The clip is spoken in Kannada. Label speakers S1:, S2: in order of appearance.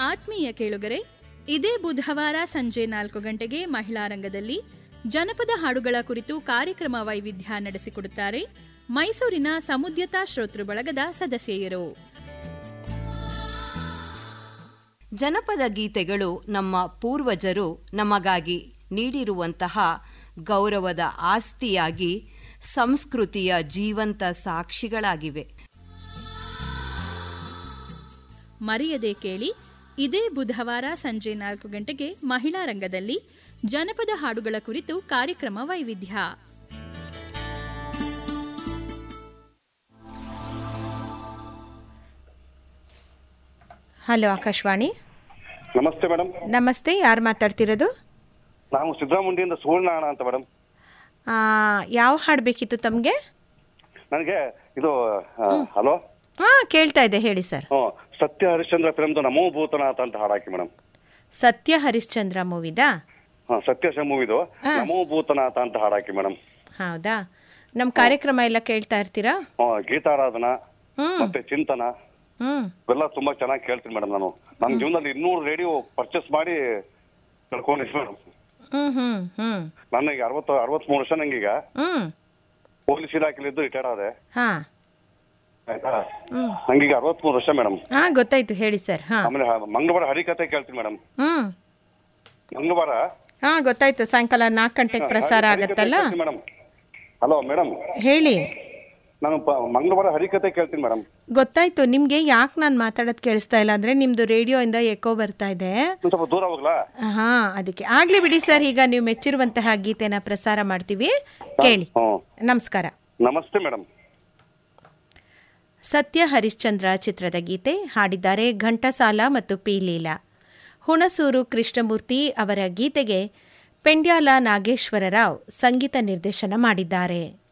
S1: ಆತ್ಮೀಯ ಕೇಳುಗರೆ ಇದೇ ಬುಧವಾರ ಸಂಜೆ ನಾಲ್ಕು ಗಂಟೆಗೆ ಮಹಿಳಾ ರಂಗದಲ್ಲಿ ಜನಪದ ಹಾಡುಗಳ ಕುರಿತು ಕಾರ್ಯಕ್ರಮ ವೈವಿಧ್ಯ ನಡೆಸಿಕೊಡುತ್ತಾರೆ ಮೈಸೂರಿನ ಸಮುದ್ಯತಾ ಶ್ರೋತೃ ಬಳಗದ ಸದಸ್ಯೆಯರು
S2: ಜನಪದ ಗೀತೆಗಳು ನಮ್ಮ ಪೂರ್ವಜರು ನಮಗಾಗಿ ನೀಡಿರುವಂತಹ ಗೌರವದ ಆಸ್ತಿಯಾಗಿ ಸಂಸ್ಕೃತಿಯ ಜೀವಂತ ಸಾಕ್ಷಿಗಳಾಗಿವೆ
S1: ಮರೆಯದೆ ಕೇಳಿ ಇದೇ ಬುಧವಾರ ಸಂಜೆ ನಾಲ್ಕು ಗಂಟೆಗೆ ಮಹಿಳಾ ರಂಗದಲ್ಲಿ ಜನಪದ ಹಾಡುಗಳ ಕುರಿತು ಕಾರ್ಯಕ್ರಮ ವೈವಿಧ್ಯ
S3: ಹಲೋ ಆಕಾಶವಾಣಿ
S4: ನಮಸ್ತೆ ಮೇಡಮ್
S3: ನಮಸ್ತೆ ಯಾರು ಮಾತಾಡ್ತಿರೋದು
S4: ನಾವು ಸಿದ್ದರಾಮುಂಡಿಯಿಂದ ಸುವರ್ಣ ಅಂತ ಮೇಡಮ್
S3: ಆ, ಯಾವ ಹಾಡು ಬೇಕಿತ್ತು ತಮಗೆ
S4: ನನಗೆ ಇದು ಹಲೋ
S3: ಹಾಂ ಕೇಳ್ತಾ ಇದೆ ಹೇಳಿ ಸರ್
S4: ಹ್ಞೂ ಸತ್ಯ ಹರಿಶ್ಚಂದ್ರ ಫಿಲ್ಮ್ದು ನಮೋ ಭೂತನಾಥ ಅಂತ ಹಾಡಾಕಿ ಮೇಡಮ್
S3: ಸತ್ಯ ಹರಿಶ್ಚಂದ್ರ ಮೂವಿದಾ
S4: ಹಾಂ ಸತ್ಯ ಮೂವಿದು ನಮೋ ಭೂತನಾಥ ಅಂತ ಹಾಡಾಕಿ ಮೇಡಮ್
S3: ಹೌದಾ ನಮ್ಮ ಕಾರ್ಯಕ್ರಮ ಎಲ್ಲ ಕೇಳ್ತಾ ಇರ್ತೀರಾ
S4: ಹ್ಞೂ ಗೀತಾರಾಧನಾ
S3: ಹ್ಞೂ
S4: ಮತ್ತೆ ಚಿಂತನ
S3: ಹ್ಞೂ
S4: ಇವೆಲ್ಲ ತುಂಬಾ ಚೆನ್ನಾಗಿ ಕೇಳ್ತೀನಿ ಮೇಡಮ್ ನಾನು ನನ್ನ ಜೀವನದಲ್ಲಿ ಇನ್ನೂರು ರೇಡಿಯೋ ಪರ್ಚೇಸ್ ಮಾಡಿ ಕಳ್ಕೊಂಡಿದ್ದೆ ಮೇಡಮ್
S3: ಹ್ಞೂ ಹ್ಞೂ ಹ್ಞೂ
S4: ನನಗೆ ಅರವತ್ತು ಅರವತ್ಮೂರು ವರ್ಷ ನಂಗೀಗ
S3: ಹ್ಞೂ
S4: ಪೊಲೀಸ್ ಇಲಾಖೆಲಿದ್ದು ರಿಟೈರ್ಡ್ ಆದೆ
S3: ಹಾಂ
S4: ಆಯ್ತಾ
S3: ಹ್ಞೂ
S4: ನಂಗೀಗ ಅರವತ್ಮೂರು ವರ್ಷ ಮೇಡಮ್
S3: ಹಾಂ ಗೊತ್ತಾಯ್ತು ಹೇಳಿ ಸರ್ ಹಾಂ
S4: ಆಮೇಲೆ ಹ- ಮಂಗಳವಾರ ಹರಿಕತೆ ಕೇಳ್ತೀನಿ ಮೇಡಮ್
S3: ಹ್ಞೂ
S4: ಮಂಗಳವಾರ
S3: ಹಾಂ ಗೊತ್ತಾಯ್ತು ಸಾಯಂಕಾಲ ನಾಲ್ಕು ಗಂಟೆಗೆ ಪ್ರಸಾರ ಆಗತ್ತಲ್ಲ
S4: ಮೇಡಮ್ ಹಲೋ ಮೇಡಮ್
S3: ಹೇಳಿ
S4: ನಾನು ಪ- ಮಂಗಳವಾರ ಹರಿಕತೆ ಕೇಳ್ತೀನಿ ಮೇಡಮ್
S3: ಗೊತ್ತಾಯ್ತು ನಿಮಗೆ ಯಾಕೆ ನಾನು ಮಾತಾಡೋದು ಕೇಳಿಸ್ತಾ ಇಲ್ಲ ಅಂದರೆ ನಿಮ್ಮದು ರೇಡಿಯೋಯಿಂದ ಎಕೋ ಬರ್ತಾ ಇದೆ
S4: ಒಂದ್ ಸ್ವಲ್ಪ ದೂರ ಹೋಗ್ಲಾ
S3: ಹಾ ಅದಕ್ಕೆ ಆಗ್ಲಿ ಬಿಡಿ ಸರ್ ಈಗ ನೀವು ಮೆಚ್ಚಿರುವಂತಹ ಗೀತೆನ ಪ್ರಸಾರ ಮಾಡ್ತೀವಿ ಕೇಳಿ
S4: ಹ್ಞೂ
S3: ನಮಸ್ಕಾರ
S4: ನಮಸ್ತೆ ಮೇಡಮ್
S3: ಸತ್ಯ ಹರಿಶ್ಚಂದ್ರ ಚಿತ್ರದ ಗೀತೆ ಹಾಡಿದ್ದಾರೆ ಘಂಟಸಾಲ ಮತ್ತು ಪಿ ಲೀಲಾ ಹುಣಸೂರು ಕೃಷ್ಣಮೂರ್ತಿ ಅವರ ಗೀತೆಗೆ ಪೆಂಡ್ಯಾಲ ನಾಗೇಶ್ವರ ರಾವ್ ಸಂಗೀತ ನಿರ್ದೇಶನ ಮಾಡಿದ್ದಾರೆ